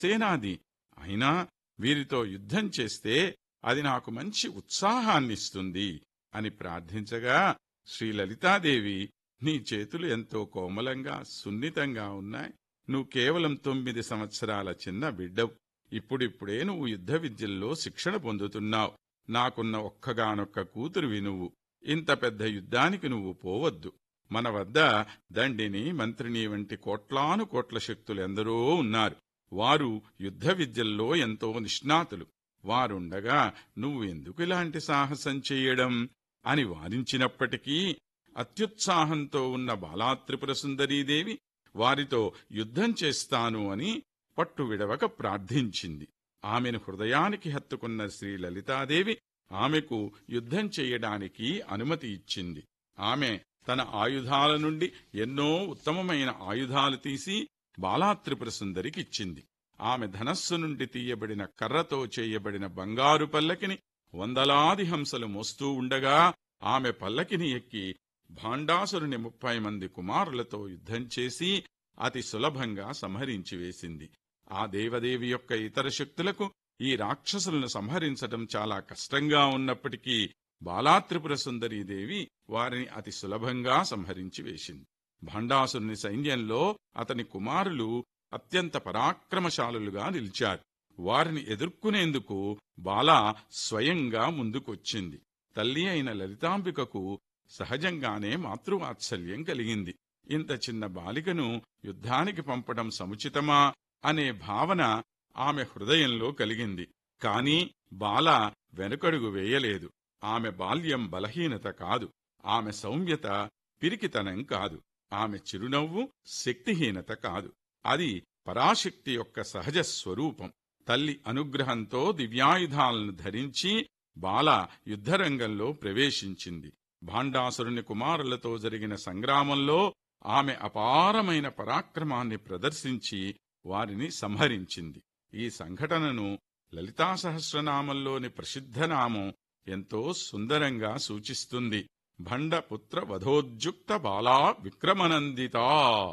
సేనాది అయినా వీరితో యుద్ధం చేస్తే అది నాకు మంచి ఉత్సాహాన్నిస్తుంది అని ప్రార్థించగా శ్రీ లలితాదేవి నీ చేతులు ఎంతో కోమలంగా సున్నితంగా ఉన్నాయి నువ్వు కేవలం తొమ్మిది సంవత్సరాల చిన్న బిడ్డవు ఇప్పుడిప్పుడే నువ్వు యుద్ధ విద్యల్లో శిక్షణ పొందుతున్నావు నాకున్న ఒక్కగానొక్క కూతురువి నువ్వు ఇంత పెద్ద యుద్ధానికి నువ్వు పోవద్దు మన వద్ద దండిని మంత్రిని వంటి కోట్లాను కోట్ల శక్తులెందరో ఉన్నారు వారు యుద్ధ విద్యల్లో ఎంతో నిష్ణాతులు వారుండగా నువ్వు ఎందుకు ఇలాంటి సాహసం చెయ్యడం అని వారించినప్పటికీ అత్యుత్సాహంతో ఉన్న బాలాత్రిపుర సుందరీదేవి వారితో యుద్ధం చేస్తాను అని పట్టు విడవక ప్రార్థించింది ఆమెను హృదయానికి హత్తుకున్న శ్రీ లలితాదేవి ఆమెకు యుద్ధం చెయ్యడానికి అనుమతి ఇచ్చింది ఆమె తన ఆయుధాల నుండి ఎన్నో ఉత్తమమైన ఆయుధాలు తీసి బాలాత్రిపుర సుందరికి ఇచ్చింది ఆమె ధనస్సు నుండి తీయబడిన కర్రతో చేయబడిన బంగారు పల్లకిని వందలాది హంసలు మోస్తూ ఉండగా ఆమె పల్లకిని ఎక్కి భాండాసురుని ముప్పై మంది కుమారులతో యుద్ధం చేసి అతి సులభంగా సంహరించి వేసింది ఆ దేవదేవి యొక్క ఇతర శక్తులకు ఈ రాక్షసులను సంహరించటం చాలా కష్టంగా ఉన్నప్పటికీ బాలాత్రిపుర సుందరీదేవి వారిని అతి సులభంగా సంహరించి వేసింది భాండాసురుని సైన్యంలో అతని కుమారులు అత్యంత పరాక్రమశాలులుగా నిలిచారు వారిని ఎదుర్కొనేందుకు బాల స్వయంగా ముందుకొచ్చింది తల్లి అయిన లలితాంబికకు సహజంగానే మాతృవాత్సల్యం కలిగింది ఇంత చిన్న బాలికను యుద్ధానికి పంపడం సముచితమా అనే భావన ఆమె హృదయంలో కలిగింది కాని బాల వెనుకడుగు వేయలేదు ఆమె బాల్యం బలహీనత కాదు ఆమె సౌమ్యత పిరికితనం కాదు ఆమె చిరునవ్వు శక్తిహీనత కాదు అది పరాశక్తి యొక్క సహజ స్వరూపం తల్లి అనుగ్రహంతో దివ్యాయుధాలను ధరించి బాల యుద్ధరంగంలో ప్రవేశించింది భాండాసురుని కుమారులతో జరిగిన సంగ్రామంలో ఆమె అపారమైన పరాక్రమాన్ని ప్రదర్శించి వారిని సంహరించింది ఈ సంఘటనను లలితా సహస్రనామంలోని ప్రసిద్ధనామం ఎంతో సుందరంగా సూచిస్తుంది భండపుత్ర వధోద్యుక్త బాలా విక్రమనందితా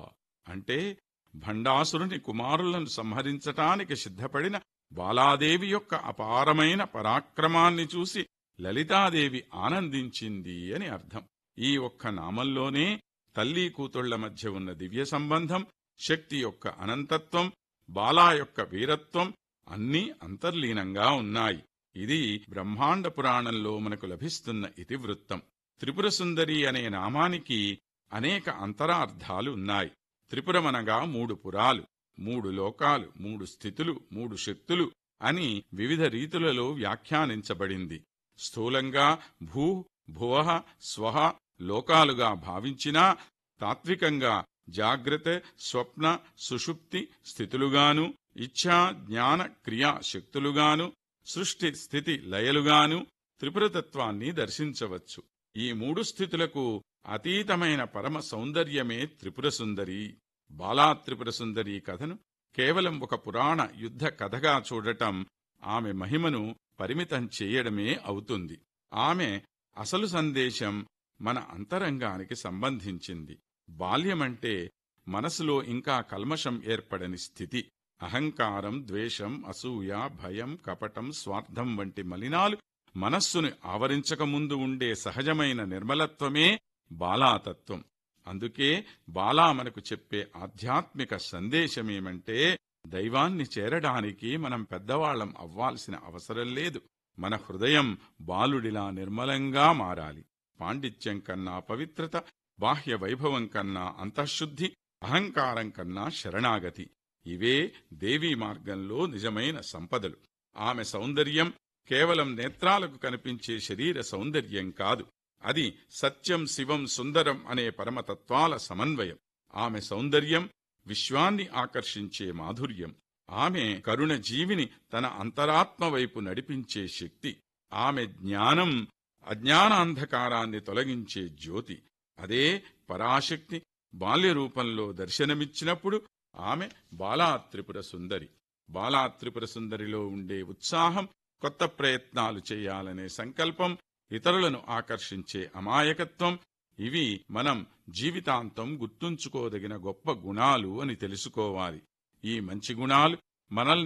అంటే భండాసురుని కుమారులను సంహరించటానికి సిద్ధపడిన బాలాదేవి యొక్క అపారమైన పరాక్రమాన్ని చూసి లలితాదేవి ఆనందించింది అని అర్థం ఈ ఒక్క నామంలోనే తల్లి కూతుళ్ల మధ్య ఉన్న దివ్య సంబంధం శక్తి యొక్క అనంతత్వం బాలా యొక్క వీరత్వం అన్నీ అంతర్లీనంగా ఉన్నాయి ఇది బ్రహ్మాండ పురాణంలో మనకు లభిస్తున్న ఇతివృత్తం త్రిపురసుందరి అనే నామానికి అనేక అంతరార్థాలు ఉన్నాయి త్రిపురమనగా మూడు పురాలు మూడు లోకాలు మూడు స్థితులు మూడు శక్తులు అని వివిధ రీతులలో వ్యాఖ్యానించబడింది స్థూలంగా భూ భువ స్వహ లోకాలుగా భావించినా తాత్వికంగా జాగ్రత్త స్వప్న సుషుప్తి స్థితులుగాను ఇచ్ఛా జ్ఞాన క్రియా శక్తులుగాను సృష్టి స్థితి లయలుగాను త్రిపురతత్వాన్ని దర్శించవచ్చు ఈ మూడు స్థితులకు అతీతమైన పరమ సౌందర్యమే త్రిపురసుందరి బాలా త్రిపురసుందరి కథను కేవలం ఒక పురాణ యుద్ధ కథగా చూడటం ఆమె మహిమను పరిమితం చేయడమే అవుతుంది ఆమె అసలు సందేశం మన అంతరంగానికి సంబంధించింది బాల్యమంటే మనసులో ఇంకా కల్మషం ఏర్పడని స్థితి అహంకారం ద్వేషం అసూయ భయం కపటం స్వార్థం వంటి మలినాలు మనస్సును ఆవరించకముందు ఉండే సహజమైన నిర్మలత్వమే బాలాతత్వం అందుకే బాలా మనకు చెప్పే ఆధ్యాత్మిక సందేశమేమంటే దైవాన్ని చేరడానికి మనం పెద్దవాళ్లం అవ్వాల్సిన అవసరం లేదు మన హృదయం బాలుడిలా నిర్మలంగా మారాలి పాండిత్యం కన్నా పవిత్రత బాహ్య వైభవం కన్నా అంతఃశుద్ధి అహంకారం కన్నా శరణాగతి ఇవే దేవీ మార్గంలో నిజమైన సంపదలు ఆమె సౌందర్యం కేవలం నేత్రాలకు కనిపించే శరీర సౌందర్యం కాదు అది సత్యం శివం సుందరం అనే పరమతత్వాల సమన్వయం ఆమె సౌందర్యం విశ్వాన్ని ఆకర్షించే మాధుర్యం ఆమె కరుణ జీవిని తన అంతరాత్మ వైపు నడిపించే శక్తి ఆమె జ్ఞానం అజ్ఞానాంధకారాన్ని తొలగించే జ్యోతి అదే పరాశక్తి బాల్యరూపంలో దర్శనమిచ్చినప్పుడు ఆమె బాలాత్రిపుర సుందరి బాలాత్రిపుర సుందరిలో ఉండే ఉత్సాహం కొత్త ప్రయత్నాలు చేయాలనే సంకల్పం ఇతరులను ఆకర్షించే అమాయకత్వం ఇవి మనం జీవితాంతం గుర్తుంచుకోదగిన గొప్ప గుణాలు అని తెలుసుకోవాలి ఈ మంచి గుణాలు మనల్ని